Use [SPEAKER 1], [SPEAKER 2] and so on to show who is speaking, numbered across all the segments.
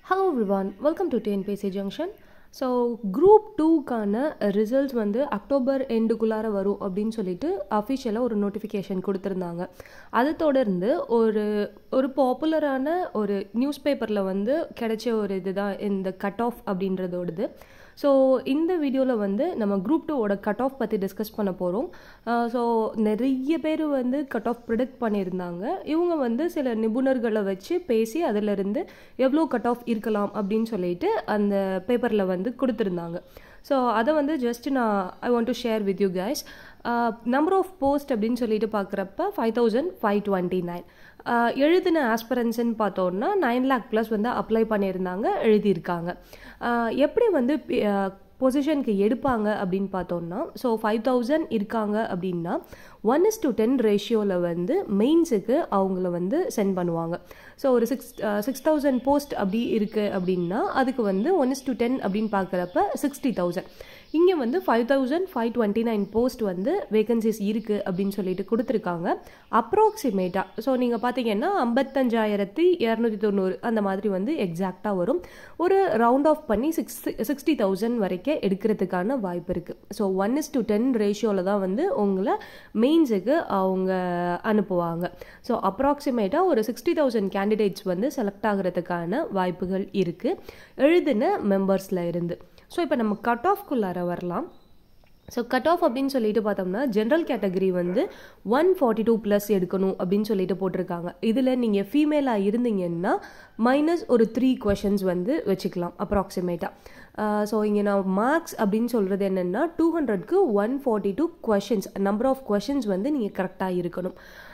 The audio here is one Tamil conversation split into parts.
[SPEAKER 1] hello everyone welcome to TNPSC junction so group டூக்கான ரிசல்ட்ஸ் வந்து அக்டோபர் எண்டுக்குள்ளார வரும் அப்படின்னு சொல்லிட்டு அஃபிஷியலாக ஒரு நோட்டிஃபிகேஷன் கொடுத்துருந்தாங்க அதை தொடர்ந்து ஒரு ஒரு பாப்புலரான ஒரு நியூஸ் பேப்பரில் வந்து கிடைச்ச ஒரு இதுதான் இந்த கட் ஆஃப் அப்படின்றதோடது ஸோ இந்த வீடியோவில் வந்து நம்ம குரூப் டூவோட கட் ஆஃப் பற்றி டிஸ்கஸ் பண்ண போகிறோம் ஸோ நிறைய பேர் வந்து கட் ஆஃப் ப்ரிடிக்ட் பண்ணியிருந்தாங்க இவங்க வந்து சில நிபுணர்களை வச்சு பேசி அதிலிருந்து எவ்வளோ கட் ஆஃப் இருக்கலாம் அப்படின்னு சொல்லிட்டு அந்த பேப்பரில் வந்து கொடுத்துருந்தாங்க ஸோ அதை வந்து ஜஸ்ட் நான் I want to share with you guys number of post அப்படின்னு சொல்லிட்டு பார்க்குறப்ப five thousand five twenty nine எழுதின ஆஸ்பரன்ஸ்ன்னு பார்த்தோன்னா நைன் லேக் ப்ளஸ் வந்து அப்ளை பண்ணியிருந்தாங்க எழுதியிருக்காங்க எப்படி வந்து பொசிஷனுக்கு எடுப்பாங்க அப்படின்னு பார்த்தோம்னா ஸோ ஃபைவ் தௌசண்ட் இருக்காங்க அப்படின்னா ஒன் இஸ் டு டென் ரேஷியோவில் வந்து மெயின்ஸுக்கு அவங்கள வந்து சென்ட் பண்ணுவாங்க ஸோ ஒரு சிக்ஸ் சிக்ஸ் தௌசண்ட் போஸ்ட் அப்படி இருக்குது அப்படின்னா அதுக்கு வந்து ஒன் இஸ் டு டென் அப்படின்னு பார்க்குறப்ப சிக்ஸ்டி தௌசண்ட் இங்கே வந்து five thousand five twenty nine post வந்து வேகன்சிஸ் இருக்குது அப்படின்னு சொல்லிட்டு கொடுத்துருக்காங்க அப்ராக்சிமேட்டாக ஸோ நீங்கள் பார்த்தீங்கன்னா ஐம்பத்தஞ்சாயிரத்தி இரநூத்தி தொண்ணூறு அந்த மாதிரி வந்து எக்ஸாக்டாக வரும் ஒரு ரவுண்ட் ஆஃப் பண்ணி சிக்ஸ் சிக்ஸ்டி தௌசண்ட் வரைக்கும் எடுக்கிறதுக்கான வாய்ப்பு இருக்குது so one is to ten ரேஷியோவில் தான் வந்து உங்களை மெயின்ஸுக்கு அவங்க அனுப்புவாங்க ஸோ அப்ராக்சிமேட்டாக ஒரு சிக்ஸ்டி தௌசண்ட் கேண்டிடேட்ஸ் வந்து செலக்ட் ஆகிறதுக்கான வாய்ப்புகள் இருக்குது எழுதின மெம்பர்ஸில் இருந்து ஸோ இப்போ நம்ம கட் ஆஃப்குள்ளார வரலாம் ஸோ கட் ஆஃப் அப்படின்னு சொல்லிட்டு பார்த்தோம்னா ஜென்ரல் கேட்டகரி வந்து ஒன் ஃபார்ட்டி டூ ப்ளஸ் எடுக்கணும் அப்படின்னு சொல்லிட்டு போட்டிருக்காங்க இதில் நீங்கள் ஃபீமேலாக இருந்தீங்கன்னா மைனஸ் ஒரு த்ரீ கொஷின்ஸ் வந்து வச்சுக்கலாம் அப்ராக்சிமேட்டாக ஸோ இங்கே நான் மார்க்ஸ் அப்படின்னு சொல்கிறது என்னென்னா டூ ஹண்ட்ரட்க்கு one forty two questions number of questions வந்து நீங்கள் கரெக்டாக இருக்கணும்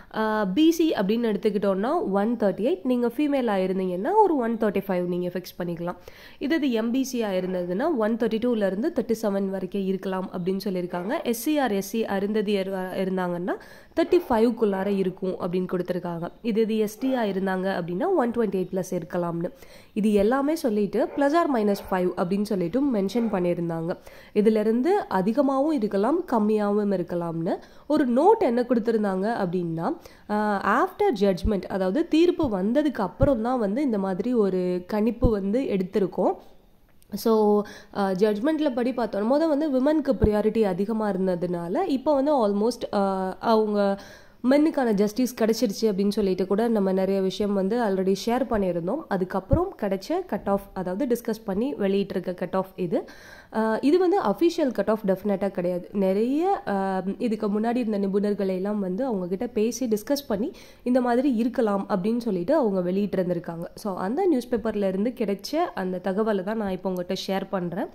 [SPEAKER 1] பிசி அப்படின்னு எடுத்துக்கிட்டோன்னா ஒன் தேர்ட்டி எயிட் நீங்கள் ஃபீமேலாக இருந்தீங்கன்னா ஒரு ஒன் தேர்ட்டி ஃபைவ் நீங்கள் ஃபிக்ஸ் பண்ணிக்கலாம் இது இது எம்பிசியாக இருந்ததுன்னா ஒன் தேர்ட்டி டூலேருந்து தேர்ட்டி செவன் வரைக்கும் இருக்கலாம் அப்படின்னு சொல்லியிருக்காங்க எஸ்சிஆர் எஸ்சி அருந்ததி இருந்தாங்கன்னா தேர்ட்டி ஃபைவ்க்குள்ளார இருக்கும் அப்படின்னு கொடுத்துருக்காங்க இது இது எஸ்டியாக இருந்தாங்க அப்படின்னா ஒன் டுவெண்ட்டி எயிட் ப்ளஸ் இருக்கலாம்னு இது எல்லாமே சொல்லிட்டு ப்ளஸ் ஆர் மைனஸ் ஃபைவ் அப்படின்னு சொல்லிட்டு மென்ஷன் பண்ணியிருந்தாங்க இதிலிருந்து அதிகமாகவும் இருக்கலாம் கம்மியாகவும் இருக்கலாம்னு ஒரு நோட் என்ன கொடுத்துருந்தாங்க அப்படின்னா ஆஃப்டர் ஜட்ஜ்மெண்ட் அதாவது தீர்ப்பு வந்ததுக்கு அப்புறம் தான் வந்து இந்த மாதிரி ஒரு கணிப்பு வந்து எடுத்திருக்கோம் ஸோ ஜட்ஜ்மெண்ட்டில் படி பார்த்தோம் முதல் வந்து விமனுக்கு ப்ரியாரிட்டி அதிகமாக இருந்ததுனால இப்போ வந்து ஆல்மோஸ்ட் அவங்க மென்னுக்கான ஜஸ்டிஸ் கிடச்சிருச்சு அப்படின்னு சொல்லிட்டு கூட நம்ம நிறைய விஷயம் வந்து ஆல்ரெடி ஷேர் பண்ணியிருந்தோம் அதுக்கப்புறம் கிடைச்ச கட் ஆஃப் அதாவது டிஸ்கஸ் பண்ணி வெளியிட்டிருக்க கட் ஆஃப் இது இது வந்து அஃபிஷியல் கட் ஆஃப் டெஃபினட்டாக கிடையாது நிறைய இதுக்கு முன்னாடி இருந்த நிபுணர்களை எல்லாம் வந்து அவங்கக்கிட்ட பேசி டிஸ்கஸ் பண்ணி இந்த மாதிரி இருக்கலாம் அப்படின்னு சொல்லிட்டு அவங்க வெளியிட்டு இருந்திருக்காங்க ஸோ அந்த நியூஸ் பேப்பரில் இருந்து கிடைச்ச அந்த தகவலை தான் நான் இப்போ உங்கள்கிட்ட ஷேர் பண்ணுறேன்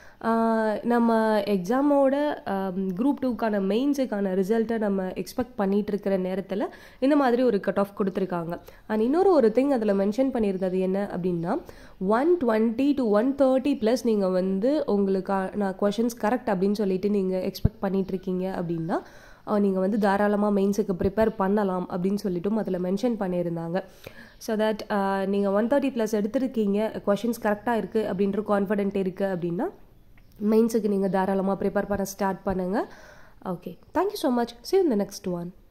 [SPEAKER 1] நம்ம எக்ஸாமோட குரூப் டூக்கான மெயின்ஸுக்கான ரிசல்ட்டை நம்ம எக்ஸ்பெக்ட் பண்ணிகிட்டு இருக்கிற நேரத்தில் இந்த மாதிரி ஒரு கட் ஆஃப் கொடுத்துருக்காங்க அண்ட் இன்னொரு ஒரு திங் அதில் மென்ஷன் பண்ணியிருந்தது என்ன அப்படின்னா one twenty two one thirty plus நீங்கள் வந்து உங்களுக்கு கொஷின்ஸ் கரெக்ட் அப்படின்னு சொல்லிட்டு நீங்கள் எக்ஸ்பெக்ட் பண்ணிகிட்ருக்கீங்க அப்படின்னா நீங்கள் வந்து தாராளமாக மெயின்ஸுக்கு ப்ரிப்பேர் பண்ணலாம் அப்படின்னு சொல்லிட்டும் அதில் மென்ஷன் பண்ணியிருந்தாங்க ஸோ தட் நீங்கள் ஒன் தேர்ட்டி ப்ளஸ் எடுத்திருக்கீங்க கொஷின்ஸ் கரெக்டாக இருக்குது அப்படின்ற கான்ஃபிடென்ட் இருக்குது அப்படின்னா மெயின்ஸுக்கு நீங்கள் தாராளமாக ப்ரிப்பேர் பண்ண ஸ்டார்ட் பண்ணுங்கள் okay thank you so much see இந்த நெக்ஸ்ட் ஒன்